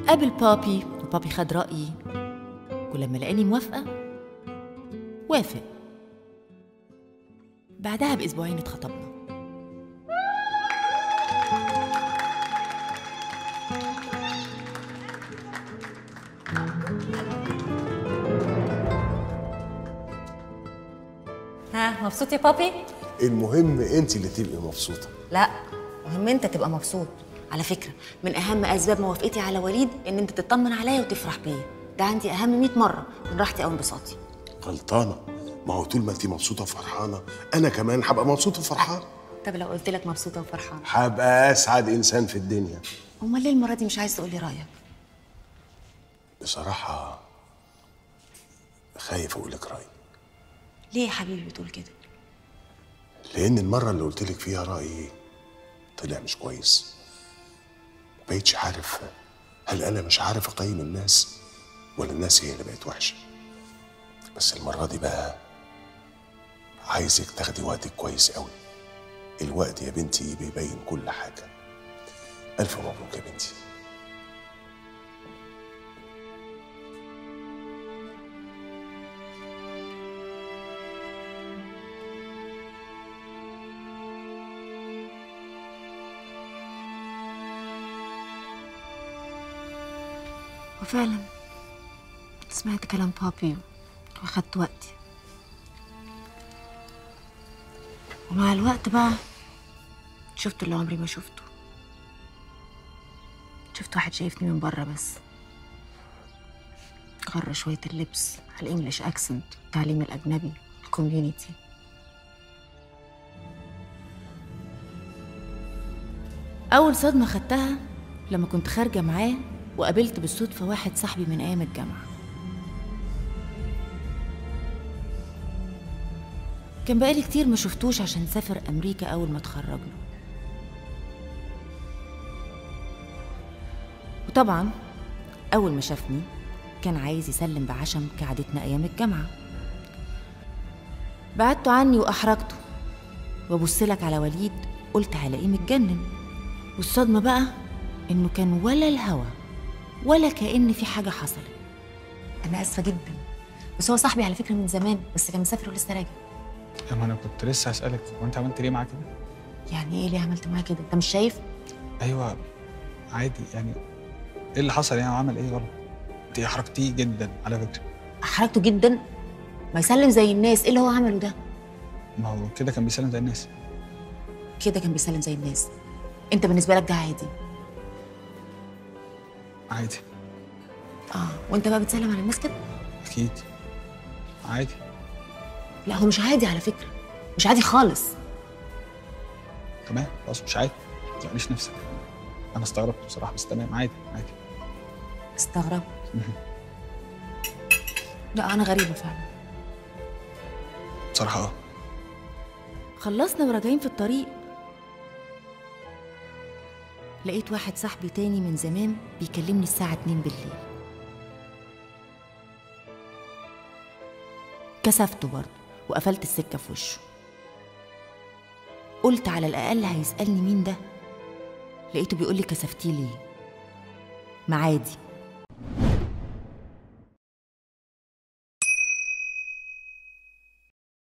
قابل بابي وبابي خد رأيي ولما لقاني موافقة وافق بعدها بأسبوعين اتخطبنا ها مبسوط يا بابي؟ المهم انت اللي تبقي مبسوطه لا مهم انت تبقى مبسوط على فكرة من أهم أسباب موافقتي على وليد إن أنت تطمن عليا وتفرح بيا ده عندي أهم 100 مرة من راحتي أو انبساطي غلطانه ما هو طول ما انت مبسوطه وفرحانه انا كمان هبقى مبسوط وفرحان طب لو قلت لك مبسوطة وفرحانة هبقى اسعد انسان في الدنيا أمال ليه المرة دي مش عايز تقولي رأيك؟ بصراحه خايف اقول لك رايي ليه يا حبيبي بتقول كده؟ لان المره اللي قلت لك فيها رايي طلع مش كويس بقيتش عارف هل انا مش عارف اقيم الناس ولا الناس هي اللي بقت وحشه بس المره دي بقى عايزك تاخدي وقتك كويس قوي الوقت يا بنتي بيبين كل حاجه الف مبروك يا بنتي وفعلا سمعت كلام بابي واخدت وقتي ومع الوقت بقى شفت اللي عمري ما شفته شفت واحد شايفني من بره بس غر شوية اللبس على الانجليش اكسنت التعليم الاجنبي الكوميونيتي أول صدمة خدتها لما كنت خارجة معاه وقابلت بالصدفة واحد صاحبي من أيام الجامعة كان بقالي كتير ما شفتوش عشان سافر أمريكا أول ما اتخرج له وطبعا أول ما شافني كان عايز يسلم بعشم كعادتنا أيام الجامعة بعدته عني وأحرجته وأبصلك على وليد قلت هلاقيه متجنن والصدمة بقى إنه كان ولا الهوى ولا كأن في حاجة حصلت انا اسفة جدا بس هو صاحبي على فكرة من زمان بس كان مسافر ولسه راجع يا ما انا كنت لسه هسألك هو انت عملت ليه معاه كده؟ يعني ايه ليه عملت معاه كده انت مش شايف ايوه عادي يعني ايه اللي حصل يعني عمل ايه غلط؟ انت احرجتيه جدا على فكره احرجته جدا ما يسلم زي الناس ايه اللي هو عمله ده ما هو كده كان بيسلم زي الناس كده كان بيسلم زي الناس انت بالنسبة لك ده عادي عادي اه وانت بقى بتسلم على الناس كده اكيد عادي لا هو مش عادي على فكرة مش عادي خالص تمام خلاص مش عادي ما تزعليش نفسك انا استغربت بصراحه بس تمام عادي عادي استغربت لا انا غريبة فعلا بصراحه اه خلصنا وراجعين في الطريق لقيت واحد صاحبي تاني من زمان بيكلمني الساعة 2 بالليل كسفته برضه وقفلت السكة في وشه قلت على الأقل هيسألني مين ده لقيته بيقول لي كسفتيه ليه ما عادي